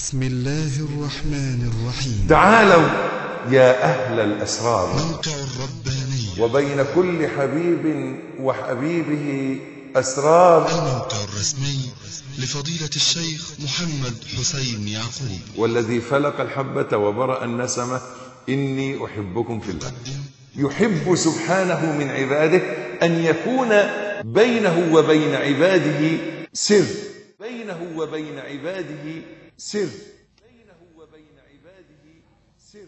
بسم الله الرحمن الرحيم تعالوا يا أهل الأسرار موقع الرباني وبين كل حبيب وحبيبه أسرار الموقع الرسمي لفضيلة الشيخ محمد حسين يعقوب والذي فلق الحبة وبرأ النسمة إني أحبكم في الله يحب سبحانه من عباده أن يكون بينه وبين عباده سر بينه وبين عباده سر بينه وبين عباده سر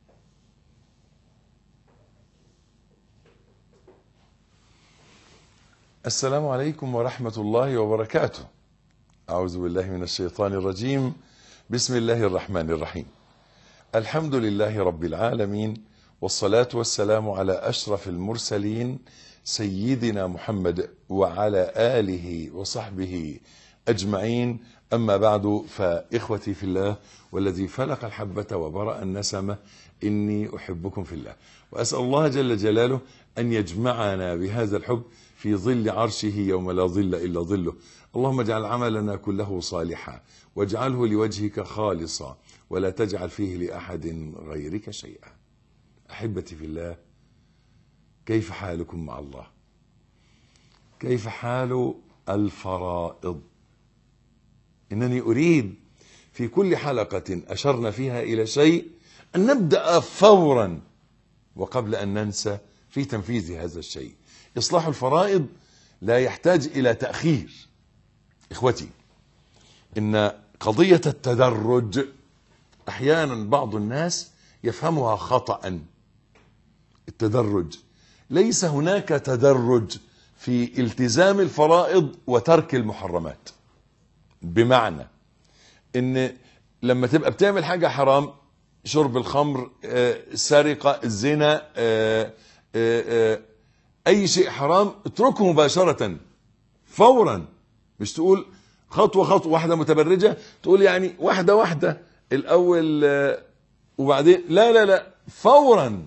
السلام عليكم ورحمة الله وبركاته أعوذ بالله من الشيطان الرجيم بسم الله الرحمن الرحيم الحمد لله رب العالمين والصلاة والسلام على أشرف المرسلين سيدنا محمد وعلى آله وصحبه أجمعين أما بعد فإخوتي في الله والذي فلق الحبة وبرأ النسمة إني أحبكم في الله وأسأل الله جل جلاله أن يجمعنا بهذا الحب في ظل عرشه يوم لا ظل إلا ظله اللهم اجعل عملنا كله صالحا واجعله لوجهك خالصا ولا تجعل فيه لأحد غيرك شيئا أحبتي في الله كيف حالكم مع الله كيف حال الفرائض إنني أريد في كل حلقة أشرنا فيها إلى شيء أن نبدأ فورا وقبل أن ننسى في تنفيذ هذا الشيء إصلاح الفرائض لا يحتاج إلى تأخير إخوتي إن قضية التدرج أحيانا بعض الناس يفهمها خطأ التدرج ليس هناك تدرج في التزام الفرائض وترك المحرمات بمعنى ان لما تبقى بتعمل حاجة حرام شرب الخمر آه، سرقة الزنا آه، آه، آه، اي شيء حرام اتركه مباشرة فورا مش تقول خطوة خطوة واحدة متبرجة تقول يعني واحدة واحدة الاول آه، وبعدين لا لا لا فورا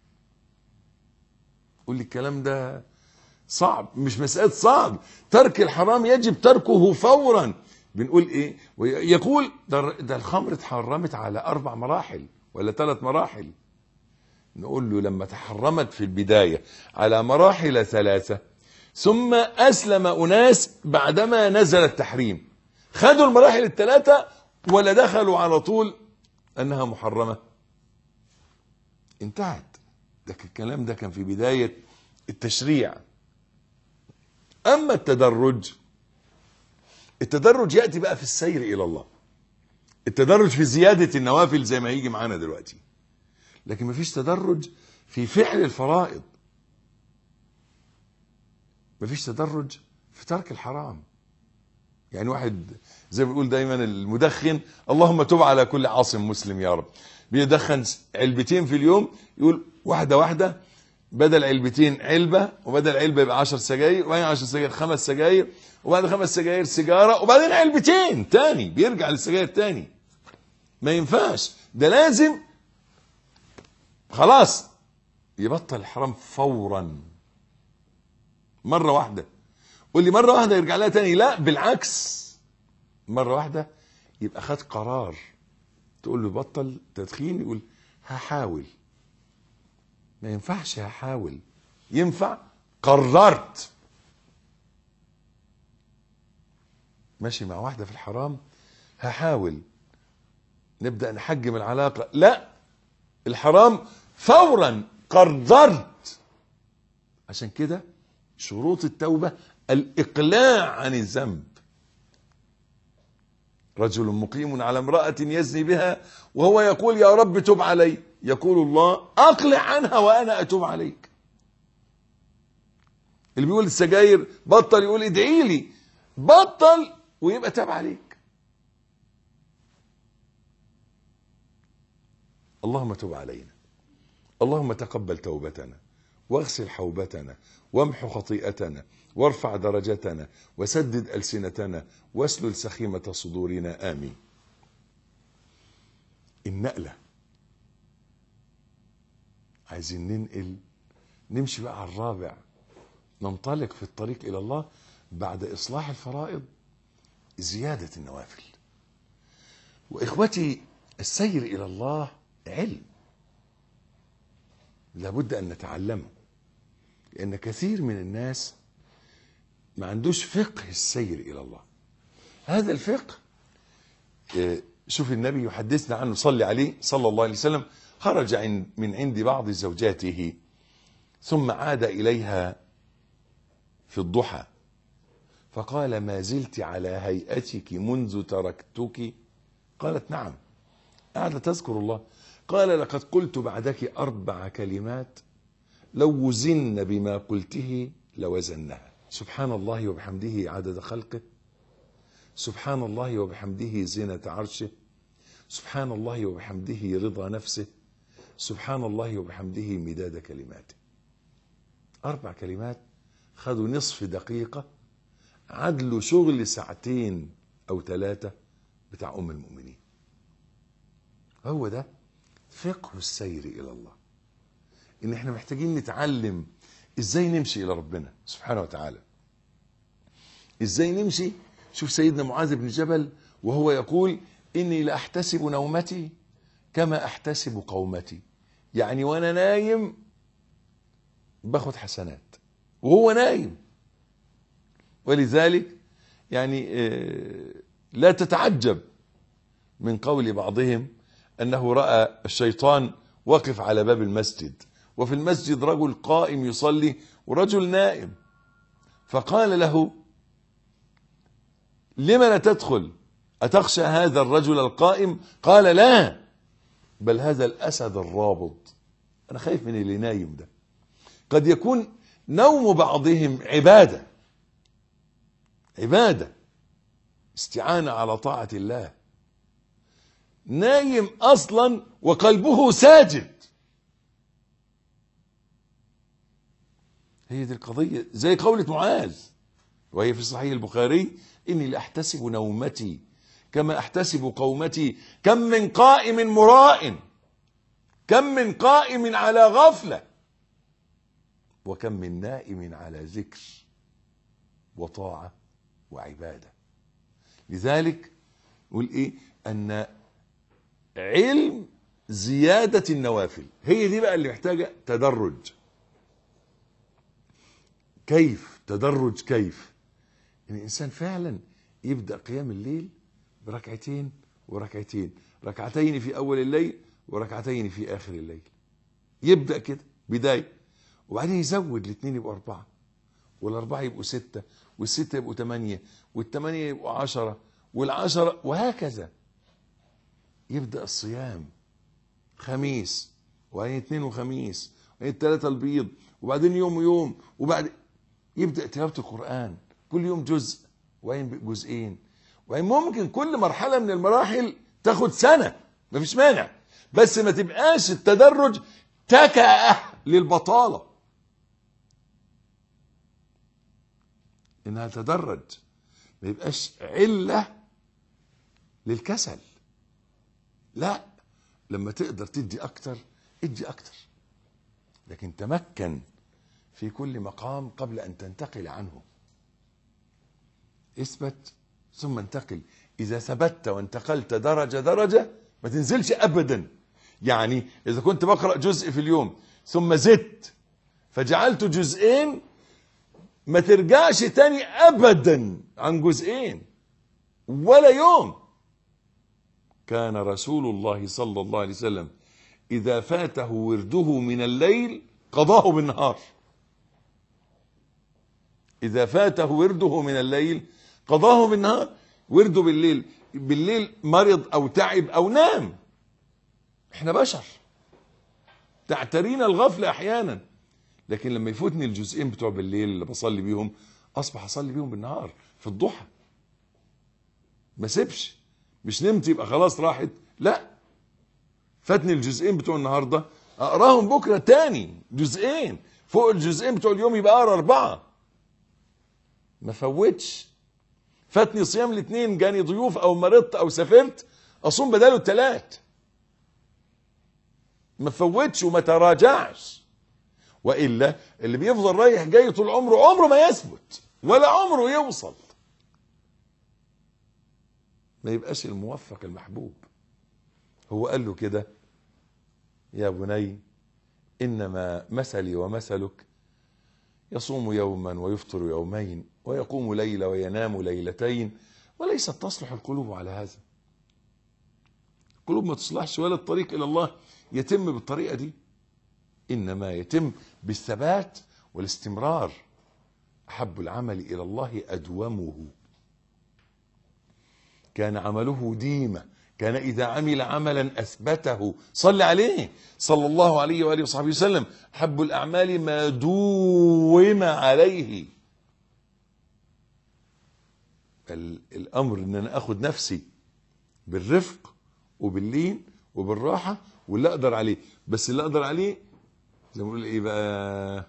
قول لي الكلام ده صعب مش مسألة صعب ترك الحرام يجب تركه فورا بنقول ايه يقول ده, ده الخمر اتحرمت على اربع مراحل ولا ثلاث مراحل نقول له لما تحرمت في البداية على مراحل ثلاثة ثم أسلم أناس بعدما نزل التحريم خدوا المراحل الثلاثة ولا دخلوا على طول أنها محرمة انتهت ده الكلام ده كان في بداية التشريع أما التدرج التدرج يأتي بقى في السير إلى الله التدرج في زيادة النوافل زي ما هيجي معانا دلوقتي لكن مفيش تدرج في فعل الفرائض مفيش تدرج في ترك الحرام يعني واحد زي ما بيقول دايما المدخن اللهم تب على كل عاصم مسلم يا رب بيدخن علبتين في اليوم يقول واحدة واحدة بدل علبتين علبة وبدل علبة يبقى 10 سجاير وبعدين 10 سجاير خمس سجاير وبعد خمس سجاير سيجارة وبعدين علبتين تاني بيرجع للسجاير تاني ما ينفعش ده لازم خلاص يبطل الحرام فورا مرة واحدة قول لي مرة واحدة يرجع لها تاني لا بالعكس مرة واحدة يبقى خد قرار تقول له بطل تدخين يقول هحاول ما ينفعش هحاول ينفع قررت ماشي مع واحدة في الحرام هحاول نبدأ نحجم العلاقة لا الحرام فورا قررت عشان كده شروط التوبة الإقلاع عن الذنب رجل مقيم على امرأة يزني بها وهو يقول يا رب تب علي يقول الله أقلع عنها وأنا أتوب عليك اللي بيقول السجاير بطل يقول ادعي لي بطل ويبقى تاب عليك اللهم تب علينا اللهم تقبل توبتنا واغسل حوبتنا وامحو خطيئتنا وارفع درجتنا وسدد ألسنتنا واسلل سخيمة صدورنا آمين النقلة عايزين ننقل نمشي بقى على الرابع ننطلق في الطريق إلى الله بعد إصلاح الفرائض زيادة النوافل واخوتي السير الى الله علم لابد ان نتعلمه لان كثير من الناس ما عندوش فقه السير الى الله هذا الفقه آه، شوف النبي يحدثنا عنه صلي عليه صلى الله عليه وسلم خرج عن- من عند بعض زوجاته ثم عاد اليها في الضحى فقال ما زلت على هيئتك منذ تركتك قالت نعم قاعدة تذكر الله قال لقد قلت بعدك أربع كلمات لو وزن بما قلته لوزنها سبحان الله وبحمده عدد خلقه سبحان الله وبحمده زينة عرشه سبحان الله وبحمده رضا نفسه سبحان الله وبحمده مداد كلماته أربع كلمات خدوا نصف دقيقة عدلوا شغل ساعتين أو ثلاثة بتاع أم المؤمنين هو ده فقه السير إلى الله إن إحنا محتاجين نتعلم إزاي نمشي إلى ربنا سبحانه وتعالى إزاي نمشي شوف سيدنا معاذ بن جبل وهو يقول إني لأحتسب نومتي كما أحتسب قومتي يعني وأنا نايم باخد حسنات وهو نايم ولذلك يعني آه، لا تتعجب من قول بعضهم انه راى الشيطان واقف على باب المسجد وفي المسجد رجل قائم يصلي ورجل نائم فقال له لم لا تدخل اتخشى هذا الرجل القائم قال لا بل هذا الاسد الرابض انا خايف من اللي نايم ده قد يكون نوم بعضهم عباده عباده استعانه على طاعه الله نايم اصلا وقلبه ساجد هي دي القضيه زي قولة معاذ وهي في صحيح البخاري اني لاحتسب نومتي كما احتسب قومتي كم من قائم مراء كم من قائم على غفله وكم من نائم على ذكر وطاعه وعباده لذلك نقول ايه ان علم زياده النوافل هي دي بقى اللي محتاجه تدرج كيف تدرج كيف ان الانسان فعلا يبدا قيام الليل بركعتين وركعتين ركعتين في اول الليل وركعتين في اخر الليل يبدا كده بدايه وبعدين يزود الاثنين يبقوا اربعه والاربعه يبقوا سته والسته يبقوا ثمانيه والثمانيه يبقوا عشره والعشره وهكذا يبدا الصيام خميس وبعدين اثنين وخميس وبعدين ثلاثه البيض وبعدين يوم ويوم وبعد يبدا تلاوه القران كل يوم جزء وبعدين جزئين وبعدين ممكن كل مرحله من المراحل تاخد سنه مفيش مانع بس ما تبقاش التدرج تكأة للبطاله انها تدرج ما يبقاش عله للكسل لا لما تقدر تدي اكتر ادي اكتر لكن تمكن في كل مقام قبل ان تنتقل عنه اثبت ثم انتقل اذا ثبت وانتقلت درجه درجه ما تنزلش ابدا يعني اذا كنت بقرا جزء في اليوم ثم زدت فجعلت جزئين ما ترجعش تاني ابدا عن جزئين ولا يوم كان رسول الله صلى الله عليه وسلم اذا فاته ورده من الليل قضاه بالنهار اذا فاته ورده من الليل قضاه بالنهار ورده بالليل بالليل مرض او تعب او نام احنا بشر تعترينا الغفله احيانا لكن لما يفوتني الجزئين بتوع بالليل اللي بصلي بيهم اصبح اصلي بيهم بالنهار في الضحى ما سيبش مش نمت يبقى خلاص راحت لا فاتني الجزئين بتوع النهارده اقراهم بكره تاني جزئين فوق الجزئين بتوع اليوم يبقى اقرا اربعه ما فوتش فاتني صيام الاثنين جاني ضيوف او مرضت او سافرت اصوم بداله الثلاث ما فوتش وما تراجعش والا اللي بيفضل رايح جاي طول عمره عمره ما يثبت ولا عمره يوصل ما يبقاش الموفق المحبوب هو قال له كده يا بني إنما مثلي ومثلك يصوم يوما ويفطر يومين ويقوم ليلة وينام ليلتين وليست تصلح القلوب على هذا القلوب ما تصلحش ولا الطريق إلى الله يتم بالطريقة دي إنما يتم بالثبات والاستمرار أحب العمل إلى الله أدومه كان عمله ديمة كان إذا عمل عملا أثبته صلى عليه صلى الله عليه وآله وصحبه وسلم حب الأعمال ما دوم عليه ال- الأمر إن أنا أخد نفسي بالرفق وباللين وبالراحة واللي أقدر عليه بس اللي أقدر عليه زي ما بنقول إيه بقى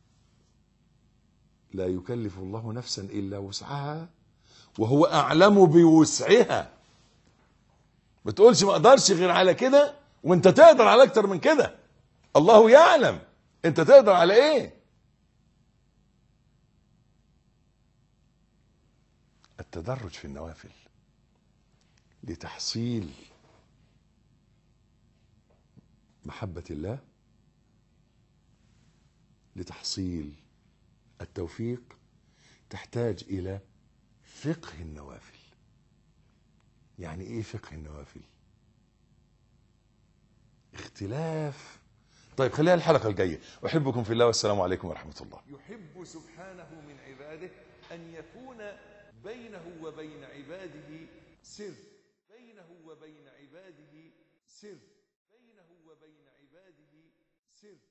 لا يكلف الله نفسا إلا وسعها وهو أعلم بوسعها ما تقولش ما اقدرش غير على كده وانت تقدر على اكتر من كده الله يعلم انت تقدر على ايه التدرج في النوافل لتحصيل محبة الله لتحصيل التوفيق تحتاج إلى فقه النوافل يعني ايه فقه النوافل اختلاف طيب خليها الحلقة الجاية أحبكم في الله والسلام عليكم ورحمة الله يحب سبحانه من عباده أن يكون بينه وبين عباده سر بينه وبين عباده سر بينه وبين عباده سر